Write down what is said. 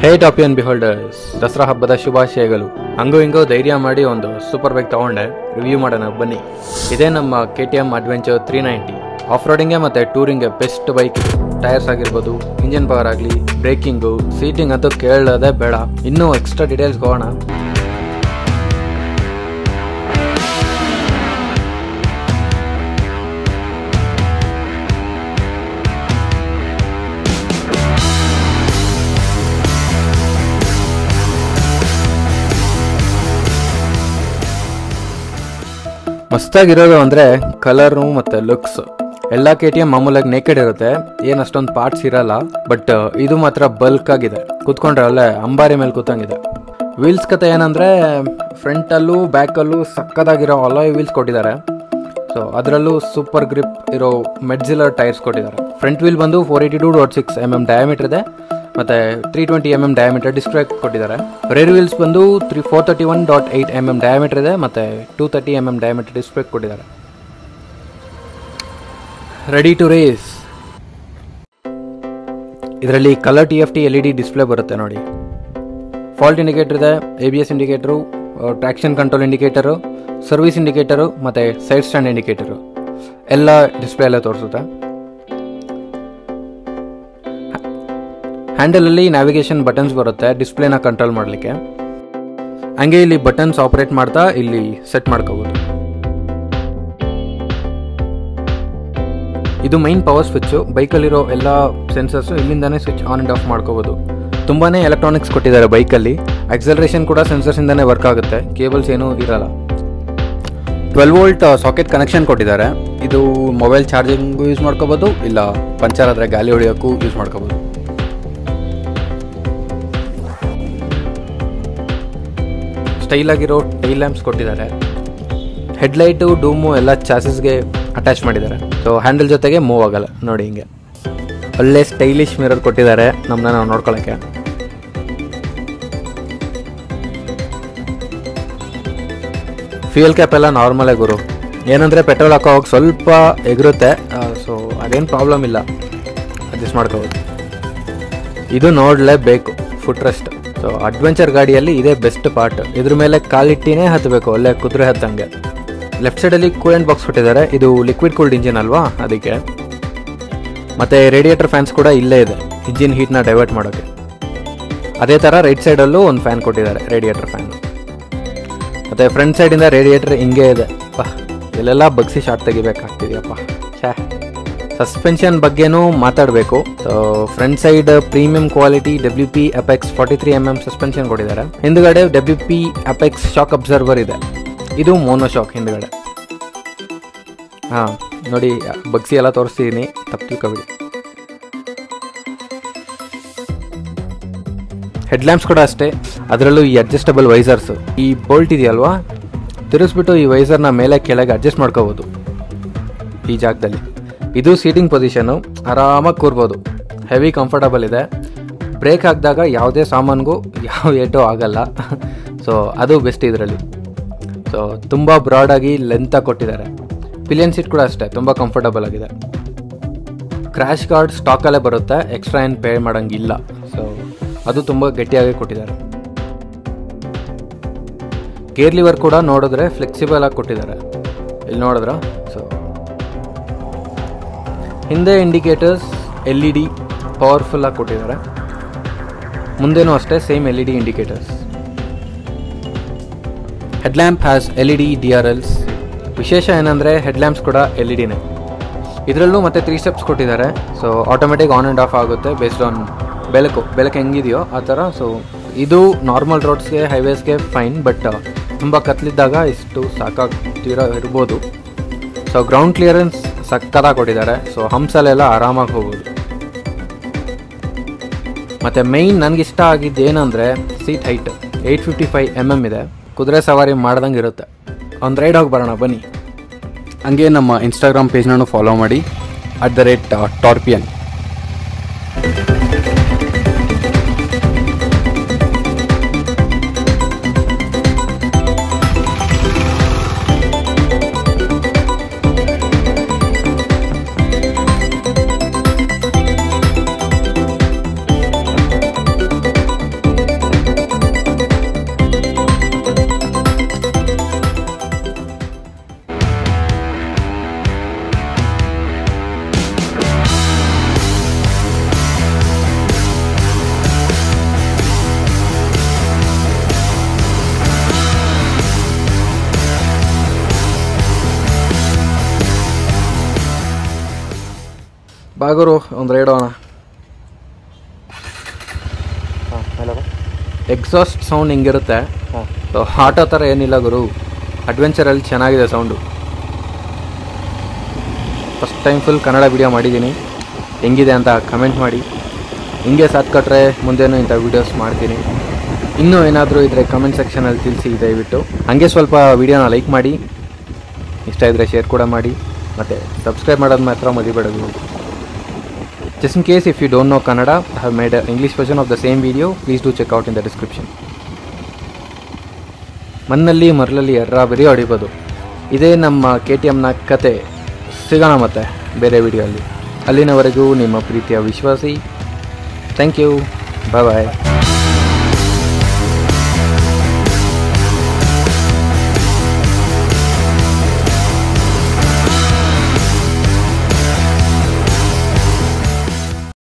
ಹೇ ಟಾಪಿಯನ್ ಬಿಹೋಲ್ಡರ್ಸ್ ದಸರಾ ಹಬ್ಬದ ಶುಭಾಶಯಗಳು ಹಂಗೂ ಹಿಂಗೂ ಧೈರ್ಯ ಮಾಡಿ ಒಂದು ಸೂಪರ್ ಬೈಕ್ ತಗೊಂಡೆ ರಿವ್ಯೂ ಮಾಡೋಣ ಬನ್ನಿ ಇದೇ ನಮ್ಮ K T M adventure three ninety off ರೋಡಿಂಗ್ಗೆ ಮತ್ತು ಟೂರಿಂಗ್ಗೆ ಬೆಸ್ಟ್ ಬೈಕ್ ಇದು ಟೈರ್ಸ್ ಆಗಿರ್ಬೋದು ಇಂಜಿನ್ ಪವರ್ ಆಗಲಿ ಬ್ರೇಕಿಂಗು ಸೀಟಿಂಗ್ ಅಂತೂ ಕೇಳೋದೇ ಬೇಡ ಇನ್ನೂ ಎಕ್ಸ್ಟ್ರಾ ಡೀಟೇಲ್ಸ್ ಹೋಗೋಣ ಮಸ್ತಾಗಿರೋದು ಅಂದರೆ ಕಲರು ಮತ್ತು ಲುಕ್ಸ್ ಎಲ್ಲ ಕೆ ಟಿ ಎಮ್ ಮಾಮೂಲಾಗಿ ನೇಕೆಡ್ ಇರುತ್ತೆ ಏನು ಅಷ್ಟೊಂದು ಪಾರ್ಟ್ಸ್ ಇರಲ್ಲ ಬಟ್ ಇದು ಮಾತ್ರ ಬಲ್ಕ್ ಆಗಿದೆ ಕೂತ್ಕೊಂಡ್ರೆ ಅಲ್ಲೇ ಅಂಬಾರಿ ಮೇಲೆ ಕೂತಂಗಿದೆ ವೀಲ್ಸ್ ಕತೆ ಏನಂದರೆ ಫ್ರಂಟಲ್ಲೂ ಬ್ಯಾಕಲ್ಲೂ ಸಕ್ಕದಾಗಿರೋ ಅಲಾಯ್ ವೀಲ್ಸ್ ಕೊಟ್ಟಿದ್ದಾರೆ ಸೊ ಅದರಲ್ಲೂ ಸೂಪರ್ ಗ್ರಿಪ್ ಇರೋ ಮೆಡ್ಜಿಲರ್ ಟೈರ್ಸ್ ಕೊಟ್ಟಿದ್ದಾರೆ ಫ್ರಂಟ್ ವೀಲ್ ಬಂದು four eighty two dot six M M diameter ಇದೆ ಮತ್ತು three twenty M M diameter disc brake ಕೊಟ್ಟಿದ್ದಾರೆ ರೇರ್ ವೀಲ್ಸ್ ಬಂದು three four thirty one dot eight M M diameter ಇದೆ ಮತ್ತು two thirty M M diameter disc brake ಕೊಟ್ಟಿದ್ದಾರೆ ready to race ಇದರಲ್ಲಿ colour T F T L E D display ಬರುತ್ತೆ ನೋಡಿ fault indicator ಇದೆ A B S indicator traction control indicator service indicator ಮತ್ತು side stand indicator ಎಲ್ಲ display ಎಲ್ಲ ತೋರಿಸುತ್ತೆ ಹ್ಯಾಂಡಲಲ್ಲಿ navigation buttons ಬರುತ್ತೆ ಡಿಸ್ಪ್ಲೇನ ಕಂಟ್ರೋಲ್ ಮಾಡಲಿಕ್ಕೆ ಹಂಗೆ ಇಲ್ಲಿ ಬಟನ್ಸ್ ಆಪರೇಟ್ ಮಾಡ್ತಾ ಇಲ್ಲಿ ಸೆಟ್ ಮಾಡ್ಕೋಬೋದು ಇದು ಮೈನ್ ಪವರ್ ಸ್ವಿಚ್ಚು ಬೈಕಲ್ಲಿರೋ ಎಲ್ಲ ಸೆನ್ಸರ್ಸು ಇಲ್ಲಿಂದಾನೇ ಸ್ವಿಚ್ ಆನ್ ಆ್ಯಂಡ್ ಆಫ್ ಮಾಡ್ಕೋಬೋದು ತುಂಬಾ ಎಲೆಕ್ಟ್ರಾನಿಕ್ಸ್ ಕೊಟ್ಟಿದ್ದಾರೆ ಬೈಕಲ್ಲಿ ಆಕ್ಸಲರೇಷನ್ ಕೂಡ ಸೆನ್ಸರ್ಸಿಂದನೇ ವರ್ಕ್ ಆಗುತ್ತೆ ಕೇಬಲ್ಸ್ ಏನೂ ಇರಲ್ಲ ಟ್ವೆಲ್ ವೋಲ್ಟ್ ಸಾಕೆಟ್ ಕನೆಕ್ಷನ್ ಕೊಟ್ಟಿದ್ದಾರೆ ಇದು ಮೊಬೈಲ್ ಚಾರ್ಜಿಂಗು ಯೂಸ್ ಮಾಡ್ಕೋಬೋದು ಇಲ್ಲ ಪಂಚರ್ ಆದರೆ ಗಾಲಿ ಹೊಡಿಯೋಕ್ಕೂ ಯೂಸ್ ಮಾಡ್ಕೋಬೋದು ಸ್ಟೈಲ್ ಆಗಿರೋ ಟೈಲ್ ಲ್ಯಾಂಪ್ಸ್ ಕೊಟ್ಟಿದ್ದಾರೆ ಹೆಡ್ಲೈಟು ಡೂಮು ಎಲ್ಲ ಚಾಸಸ್ಗೆ ಅಟ್ಯಾಚ್ ಮಾಡಿದ್ದಾರೆ ಸೊ ಹ್ಯಾಂಡಲ್ ಜೊತೆಗೆ ಮೂವ್ ಆಗಲ್ಲ ನೋಡಿ ಹಿಂಗೆ ಒಳ್ಳೆ ಸ್ಟೈಲಿಶ್ ಮಿರರ್ ಕೊಟ್ಟಿದ್ದಾರೆ ನಮ್ಮನ್ನ ನಾವು ನೋಡ್ಕೊಳ್ಳೋಕ್ಕೆ ಫ್ಯೂಯಲ್ ಕ್ಯಾಪ್ ಎಲ್ಲ ನಾರ್ಮಲೇ ಗುರು ಏನಂದರೆ ಪೆಟ್ರೋಲ್ ಹಾಕೋ ಹೋಗಿ ಸ್ವಲ್ಪ ಎಗರುತ್ತೆ ಸೊ ಅದೇನು ಪ್ರಾಬ್ಲಮ್ ಇಲ್ಲ ಅಡ್ಜಸ್ಟ್ ಮಾಡ್ಕೋಬೋದು ಇದು ನೋಡಲೇಬೇಕು ಫುಟ್ ರೆಸ್ಟ್ ಸೊ ಅಡ್ವೆಂಚರ್ ಗಾಡಿಯಲ್ಲಿ ಇದೇ ಬೆಸ್ಟ್ ಪಾರ್ಟ್ ಇದ್ರ ಮೇಲೆ ಕಾಲಿಟ್ಟಿನೇ ಹತ್ತಬೇಕು ಒಳ್ಳೆ ಕುದುರೆ ಹತ್ತಂಗೆ ಲೆಫ್ಟ್ ಸೈಡಲ್ಲಿ ಕೂಲೆಂಟ್ ಬಾಕ್ಸ್ ಕೊಟ್ಟಿದ್ದಾರೆ ಇದು ಲಿಕ್ವಿಡ್ ಕೂಲ್ಡ್ ಇಂಜಿನ್ ಅಲ್ವಾ ಅದಕ್ಕೆ ಮತ್ತು ರೇಡಿಯೇಟರ್ ಫ್ಯಾನ್ಸ್ ಕೂಡ ಇಲ್ಲೇ ಇದೆ ಇಂಜಿನ್ ಹೀಟ್ನ ಡೈವರ್ಟ್ ಮಾಡೋಕ್ಕೆ ಅದೇ ಥರ ರೈಟ್ ಸೈಡಲ್ಲೂ ಒಂದು ಫ್ಯಾನ್ ಕೊಟ್ಟಿದ್ದಾರೆ ರೇಡಿಯೇಟರ್ ಫ್ಯಾನ್ ಮತ್ತು ಫ್ರಂಟ್ ಸೈಡಿಂದ ರೇಡಿಯೇಟರ್ ಹಿಂಗೆ ಇದೆ ಪಾ ಇಲ್ಲೆಲ್ಲ ಬಗ್ಸಿ ಶಾರ್ಟ್ ತೆಗಿಬೇಕಾಗ್ತಿದೆಯಪ್ಪ ಛೇ ಸಸ್ಪೆನ್ಷನ್ ಬಗ್ಗೆನೂ ಮಾತಾಡಬೇಕು so front side premium quality W P Apex forty three M M suspension ಕೊಟ್ಟಿದ್ದಾರೆ ಹಿಂದ್ಗಡೆ W P Apex shock absorber ಇದೆ ಇದು ಮೋನೋ ಶಾಕ್ ಹಿಂದ್ಗಡೆ ಹಾಂ ನೋಡಿ ಬಗ್ಸಿ ಎಲ್ಲ ತೋರಿಸ್ತಿದ್ದೀನಿ ತಪ್ಪು ತಿಳ್ಕೊಬಿಡಿ ಹೆಡ್ಲ್ಯಾಂಪ್ಸ್ ಕೂಡ ಅಷ್ಟೇ ಅದರಲ್ಲೂ ಈ ಅಡ್ಜಸ್ಟಬಲ್ ವೈಸರ್ಸ್ ಈ ಬೋಲ್ಟ್ ಇದೆಯಲ್ವಾ ತಿರುಗಿಸ್ಬಿಟ್ಟು ಈ ವೈಸರ್ನ ಮೇಲೆ ಕೆಳಗೆ ಅಡ್ಜಸ್ಟ್ ಮಾಡ್ಕೋಬೋದು ಈ ಜಾಗದಲ್ಲಿ ಇದು ಸೀಟಿಂಗ್ ಪೊಸಿಷನು ಆರಾಮಾಗಿ ಕೂರ್ಬೋದು ಹೆವಿ ಕಂಫರ್ಟಬಲ್ ಇದೆ ಬ್ರೇಕ್ ಹಾಕಿದಾಗ ಯಾವುದೇ ಸಾಮಾನಿಗೂ ಯಾವ ಏಟು ಆಗಲ್ಲ ಸೊ ಅದು ಬೆಸ್ಟ್ ಇದರಲ್ಲಿ ಸೊ ತುಂಬ ಬ್ರಾಡಾಗಿ ಲೆಂತಾಗಿ ಕೊಟ್ಟಿದ್ದಾರೆ ಪಿಲಿಯನ್ ಸೀಟ್ ಕೂಡ ಅಷ್ಟೇ ತುಂಬ ಕಂಫರ್ಟಬಲ್ ಆಗಿದೆ ಕ್ರ್ಯಾಶ್ ಗಾರ್ಡ್ ಸ್ಟಾಕಲ್ಲೇ ಬರುತ್ತೆ ಎಕ್ಸ್ಟ್ರಾ ಏನು ಪೇ ಮಾಡೋಂಗಿಲ್ಲ ಸೊ ಅದು ತುಂಬ ಗಟ್ಟಿಯಾಗಿ ಕೊಟ್ಟಿದ್ದಾರೆ ಗೇರ್ ಲಿವರ್ ಕೂಡ ನೋಡಿದ್ರೆ ಫ್ಲೆಕ್ಸಿಬಲ್ ಆಗಿ ಕೊಟ್ಟಿದ್ದಾರೆ ಇಲ್ಲಿ ನೋಡಿದ್ರ ಸೊ ಹಿಂದೆ indicators L E D powerful ಆಗಿ ಕೊಟ್ಟಿದ್ದಾರೆ ಮುಂದೆನೂ ಅಷ್ಟೇ same L E D indicators headlamp has L E D D R Ls ವಿಶೇಷ ಏನಂದರೆ ಹೆಡ್ಲ್ಯಾಂಪ್ಸ್ ಕೂಡ ಎಲ್ ಇ ಡಿನೇ ಇದರಲ್ಲೂ ಮತ್ತೆ ತ್ರೀ ಸ್ಟೆಪ್ಸ್ ಕೊಟ್ಟಿದ್ದಾರೆ so automatic on and off ಆಗುತ್ತೆ ಬೇಸ್ಡ್ ಆನ್ ಬೆಳಕು ಬೆಳಕು ಹೆಂಗಿದೆಯೋ ಆ ಥರ ಸೊ ಇದು ನಾರ್ಮಲ್ ರೋಡ್ಸ್ಗೆ ಹೈವೇಸ್ಗೆ ಫೈನ್ ಬಟ್ ತುಂಬ ಕತ್ಲಿದ್ದಾಗ ಇಷ್ಟು ಸಾಕಾಗ್ತಿರೋ ಇರ್ಬೋದು ಸೊ ಗ್ರೌಂಡ್ ಕ್ಲಿಯರೆನ್ಸ್ ಸಕ್ಕತ್ತಾಗಿ ಕೊಟ್ಟಿದ್ದಾರೆ ಸೊ ಹಂಸಲ್ಲೆಲ್ಲ ಆರಾಮಾಗಿ ಹೋಗ್ಬೋದು ಮತ್ತು ಮೈನ್ ನನಗಿಷ್ಟ ಆಗಿದ್ದು ಏನಂದರೆ seat height eight fifty five M M ಇದೆ ಕುದುರೆ ಸವಾರಿ ಮಾಡ್ದಂಗೆ ಇರುತ್ತೆ ಒಂದು ರೈಡ್ ಹೋಗಿ ಬರೋಣ ಬನ್ನಿ ಹಂಗೆ ನಮ್ಮ ಇನ್ಸ್ಟಾಗ್ರಾಮ್ ಪೇಜ್ನೂ ಫಾಲೋ ಮಾಡಿ ಅಟ್ ದ ರೇಟ್ ಟಾರ್ಪಿಯನ್ ಬಾಗುರು ಒಂದು ರೈಡ್ ಹೋಗೋಣ ಎಕ್ಸಾಸ್ಟ್ ಸೌಂಡ್ ಹಿಂಗಿರುತ್ತೆ ಸೊ ಆಟೋ ಥರ ಏನಿಲ್ಲ ಗುರು ಅಡ್ವೆಂಚರಲ್ಲಿ ಚೆನ್ನಾಗಿದೆ sound first time full Kannada video ಮಾಡಿದ್ದೀನಿ ಹೆಂಗಿದೆ ಅಂತ ಕಮೆಂಟ್ ಮಾಡಿ ಹಿಂಗೆ ಸಾಥ್ ಕೊಟ್ಟರೆ ಮುಂದೇನು ಇಂಥ ವೀಡಿಯೋಸ್ ಮಾಡ್ತೀನಿ ಇನ್ನೂ ಏನಾದರೂ ಇದ್ದರೆ ಕಮೆಂಟ್ ಸೆಕ್ಷನಲ್ಲಿ ತಿಳಿಸಿ ದಯವಿಟ್ಟು ಹಾಗೆ ಸ್ವಲ್ಪ ವೀಡಿಯೋನ ಲೈಕ್ ಮಾಡಿ ಇಷ್ಟ ಇದ್ದರೆ ಶೇರ್ ಕೂಡ ಮಾಡಿ ಮತ್ತು ಸಬ್ಸ್ಕ್ರೈಬ್ ಮಾಡೋದು ಮಾತ್ರ ಮರಿಬೇಡೋದು just in case if you don't know Kannada I have made English version of the same video please do check out in the description ಮಣ್ಣಲ್ಲಿ ಮರಳಲ್ಲಿ ಎರ್ರ ಬರೀ ಹೊಡಿಬೋದು ಇದೇ ನಮ್ಮ ಕೆ ಟಿ ಎಮ್ನ ಕತೆ ಸಿಗೋಣ ಮತ್ತೆ ಬೇರೆ ವಿಡಿಯೋ ಅಲ್ಲಿ ಅಲ್ಲಿನವರೆಗೂ ನಿಮ್ಮ ಪ್ರೀತಿಯ ವಿಶ್ವಾಸಿ ಥ್ಯಾಂಕ್ ಯು ಬಾಯ್ ಬಾಯ್